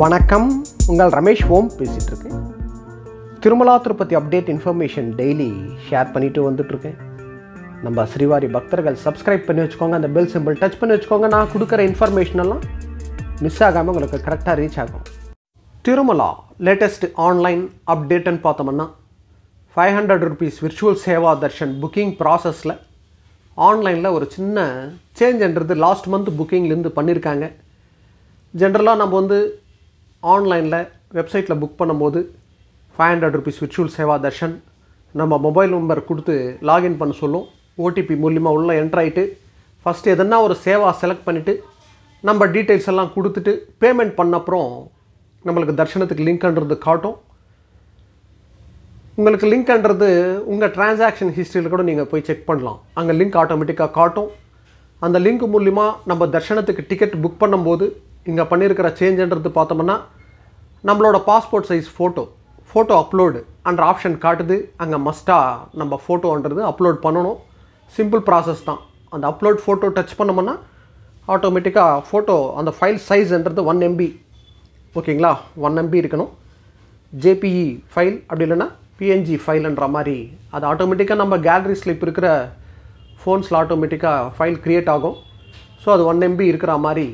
வணக்கம் உங்கள் ரமேஷ் ஓம் பேசிகிட்டு இருக்கேன் Tirumala Tirupati update information daily share பண்ணிட்டு வந்துட்டுருக்கேன் நம்ம ஸ்ரீவாரி பக்தர்கள் சப்ஸ்கிரைப் பண்ணி வச்சுக்கோங்க அந்த பெல் சிம்பிள் டச் பண்ணி வச்சுக்கோங்க நான் கொடுக்குற இன்ஃபர்மேஷன் எல்லாம் மிஸ் ஆகாமல் உங்களுக்கு கரெக்டாக ரீச் ஆகும் திருமலா லேட்டஸ்ட் ஆன்லைன் அப்டேட்டுன்னு பார்த்தோம்னா five hundred rupees virtual seva darshan booking ப்ராசஸில் ஆன்லைனில் ஒரு சின்ன சேஞ்சுன்றது லாஸ்ட் மந்த் புக்கிங்லேருந்து பண்ணியிருக்காங்க ஜென்ரலாக நம்ம வந்து ஆன்லைனில் வெப்சைட்டில் புக் பண்ணும்போது five hundred rupees virtual seva darshan நம்ம மொபைல் நம்பர் கொடுத்து லாகின் பண்ண சொல்லும் ஓடிபி மூலியமாக உள்ளே என்ட்ரு ஆகிட்டு ஃபஸ்ட்டு எதனா ஒரு சேவா செலக்ட் பண்ணிவிட்டு நம்ம டீட்டெயில்ஸ் எல்லாம் கொடுத்துட்டு பேமெண்ட் பண்ண அப்புறம் நம்மளுக்கு தர்ஷனத்துக்கு லிங்க்ன்றது காட்டும் உங்களுக்கு லிங்க்ன்றது உங்கள் டிரான்சாக்ஷன் ஹிஸ்ட்ரியில் கூட நீங்கள் போய் செக் பண்ணலாம் அங்கே லிங்க் ஆட்டோமேட்டிக்காக காட்டும் அந்த லிங்க் மூலிமா நம்ம தர்ஷனத்துக்கு டிக்கெட் புக் பண்ணும்போது இங்கே பண்ணியிருக்கிற சேஞ்சுன்றது பார்த்தோம்னா நம்மளோட passport size photo photo upload அன்ற ஆப்ஷன் காட்டுது அங்கே மஸ்ட்டாக நம்ம ஃபோட்டோன்றது அப்லோட் பண்ணணும் சிம்பிள் ப்ராசஸ் தான் அந்த அப்லோட் ஃபோட்டோ டச் பண்ணோம்னா ஆட்டோமேட்டிக்காக ஃபோட்டோ அந்த ஃபைல் சைஸ்ன்றது ஒன் எம்பி ஓகேங்களா ஒன் எம்பி இருக்கணும் ஜேபிஇ ஃபைல் அப்படி இல்லைன்னா பிஎன்ஜி ஃபைல்ன்ற மாதிரி அது ஆட்டோமேட்டிக்காக நம்ம கேலரிஸில் இப்போ இருக்கிற ஃபோன்ஸில் ஆட்டோமேட்டிக்காக ஃபைல் க்ரியேட் ஆகும் ஸோ அது ஒன் எம்பி இருக்கிற மாதிரி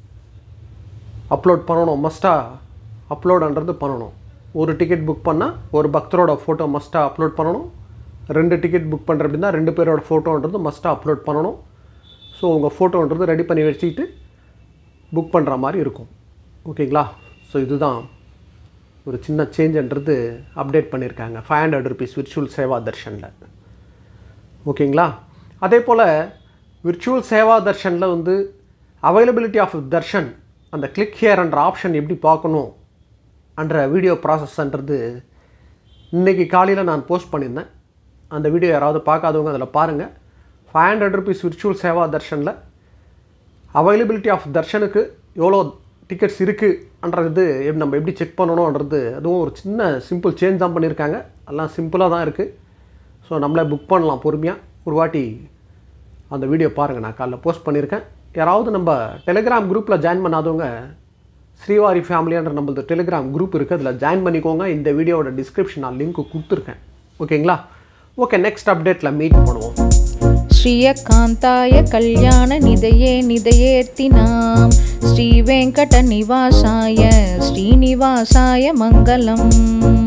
அப்லோட் பண்ணணும் மஸ்ட்டாக அப்லோடுன்றது பண்ணணும் ஒரு டிக்கெட் புக் பண்ணால் ஒரு பக்தரோட ஃபோட்டோ மஸ்ட்டாக அப்லோட் பண்ணணும் ரெண்டு டிக்கெட் புக் பண்ணுற அப்படின்னா ரெண்டு பேரோட ஃபோட்டோன்றது மஸ்ட்டாக அப்லோட் பண்ணணும் ஸோ உங்கள் ஃபோட்டோன்றது ரெடி பண்ணி வச்சுக்கிட்டு புக் பண்ணுற மாதிரி இருக்கும் ஓகேங்களா ஸோ இதுதான் ஒரு சின்ன சேஞ்சுன்றது அப்டேட் பண்ணியிருக்காங்க five hundred rupees virtual Seva தர்ஷனில் ஓகேங்களா அதே போல் விர்ச்சுவல் சேவா தர்ஷனில் வந்து அவைலபிலிட்டி ஆஃப் தர்ஷன் அந்த கிளிக் ஹியர்ன்ற ஆப்ஷன் எப்படி பார்க்கணும் என்ற வீடியோ ப்ராசஸ்ன்றது இன்றைக்கி காலையில் நான் போஸ்ட் பண்ணியிருந்தேன் அந்த வீடியோ யாராவது பார்க்காதவங்க அதில் பாருங்கள் five hundred rupees virtual Seva தர்ஷனில் அவைலபிலிட்டி ஆஃப் தர்ஷனுக்கு எவ்வளோ டிக்கெட்ஸ் இருக்குன்றது எப்படி நம்ம எப்படி செக் பண்ணணுன்றது அதுவும் ஒரு சின்ன சிம்பிள் சேஞ்ச் தான் பண்ணியிருக்காங்க எல்லாம் சிம்பிளாக தான் இருக்குது ஸோ நம்மளே புக் பண்ணலாம் பொறுமையாக ஒரு வாட்டி அந்த வீடியோ பாருங்கள் நான் காலைல போஸ்ட் பண்ணியிருக்கேன் யாராவது நம்ம டெலிகிராம் குரூப்பில் ஜாயின் பண்ணாதவங்க ஸ்ரீவாரி ஃபேமிலின்ற நம்மளது டெலிகிராம் குரூப் இருக்குது அதில் ஜாயின் பண்ணிக்கோங்க இந்த வீடியோவோட டிஸ்கிரிப்ஷன் நான் லிங்க் கொடுத்துருக்கேன் ஓகேங்களா ஓகே நெக்ஸ்ட் அப்டேட்டில் மீட் பண்ணுவோம் श्रियकान्ताय कल्याणनिधये निधयेऽर्तिनां श्रीवेङ्कटनिवासाय श्रीनिवासाय मङ्गलम्